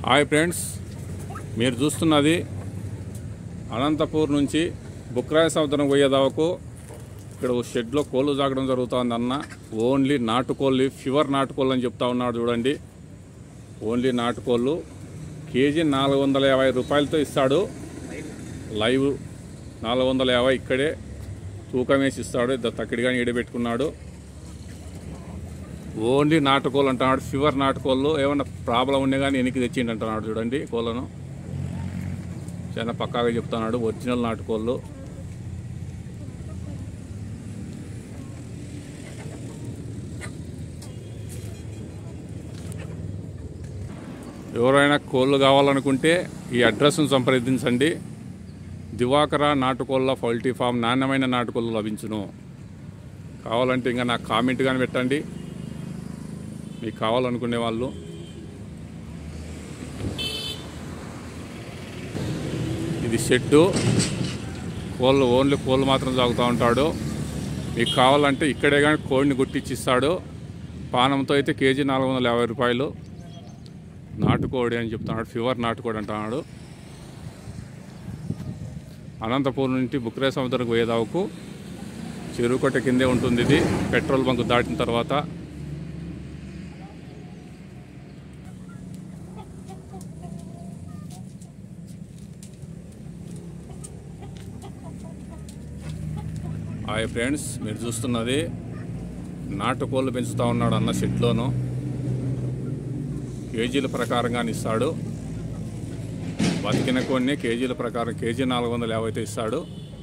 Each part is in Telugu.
హాయ్ ఫ్రెండ్స్ మీరు చూస్తున్నది అనంతపూర్ నుంచి బుక్రాయ సముద్రం పోయేదావకు ఇక్కడ ఓ షెడ్లో కోళ్ళు సాగడం జరుగుతుంది అన్న ఓన్లీ నాటుకోళ్ళు ఫివర్ నాటుకోళ్ళు అని చెప్తా ఉన్నాడు చూడండి ఓన్లీ నాటుకోళ్ళు కేజీ నాలుగు వందల యాభై రూపాయలతో ఇస్తాడు లైవ్ నాలుగు వందల యాభై ఇక్కడే తూకం వేసి ఇస్తాడు ఇద్దరు తక్కిడిగాని ఈడబెట్టుకున్నాడు ఓన్లీ నాటుకోళ్ళు అంటున్నాడు ఫీవర్ నాటుకోళ్ళు ఏమన్నా ప్రాబ్లం ఉండే కానీ వెనక్కి తెచ్చిండి అంటున్నాడు చూడండి కోళ్ళను చాలా పక్కాగా చెప్తున్నాడు ఒరిజినల్ నాటుకోళ్ళు ఎవరైనా కోళ్ళు కావాలనుకుంటే ఈ అడ్రస్ను సంప్రదించండి దివాకర నాటుకోళ్ళ పౌల్ట్రీ ఫామ్ నాణ్యమైన నాటుకోళ్ళు లభించును కావాలంటే ఇంకా నాకు కామెంట్ కానీ పెట్టండి మీకు కావాలనుకునే వాళ్ళు ఇది షెడ్డు కోళ్ళు ఓన్లీ కోళ్ళు మాత్రం సాగుతూ ఉంటాడు మీకు కావాలంటే ఇక్కడే కానీ కోడిని గుట్టించి ఇస్తాడు పానంతో అయితే కేజీ నాలుగు వందల యాభై రూపాయలు నాటుకోడి అని చెప్తున్నాడు ఫీవర్ నాటుకోడి అంటున్నాడు అనంతపూర్ నుంచి బుక్రే సముద్రం పోయేదావుకు చెరువుకొట్ట కిందే ఉంటుంది ఇది పెట్రోల్ బంక్ దాటిన తర్వాత హాయ్ ఫ్రెండ్స్ మీరు చూస్తున్నది నాటుకోళ్ళు పెంచుతూ ఉన్నాడు అన్న షెడ్లోను కేజీల ప్రకారంగానే ఇస్తాడు బతికిన కొన్ని కేజీల ప్రకారం కేజీ నాలుగు వందల యాభై అయితే ఇస్తాడు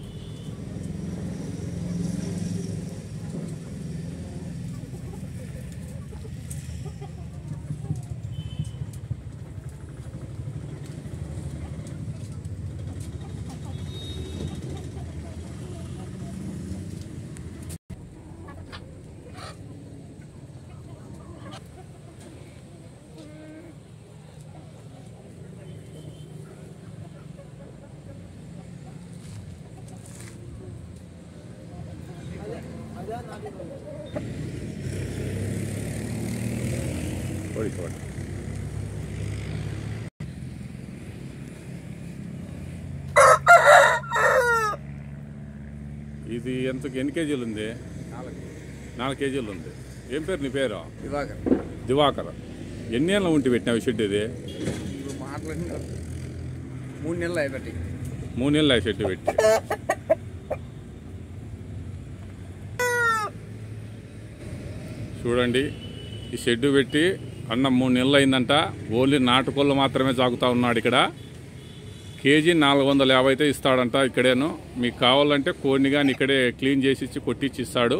కోడి కోడి ఇది ఎంతకు ఎన్ని కేజీలు ఉంది నాలుగు కేజీలు ఉంది ఏం పేరు నీ పేరు దివాకర్ దివాకర్ ఎన్ని ఏళ్ళ ఉండి పెట్టినావు ఈ షెడ్ ఇది ఇప్పుడు మాట్లాడిన మూడు నెలలు అయిపోయి మూడు నెలలు షెడ్ పెట్టి చూడండి ఈ షెడ్ పెట్టి అన్న మూడు నెలలు అయిందంట ఓన్లీ నాటుకోళ్ళు మాత్రమే సాగుతూ ఉన్నాడు ఇక్కడ కేజీ నాలుగు వందల యాభై అయితే ఇస్తాడంట ఇక్కడేను మీకు కావాలంటే కోడిని కానీ ఇక్కడే క్లీన్ చేసి ఇచ్చి కొట్టించి ఇస్తాడు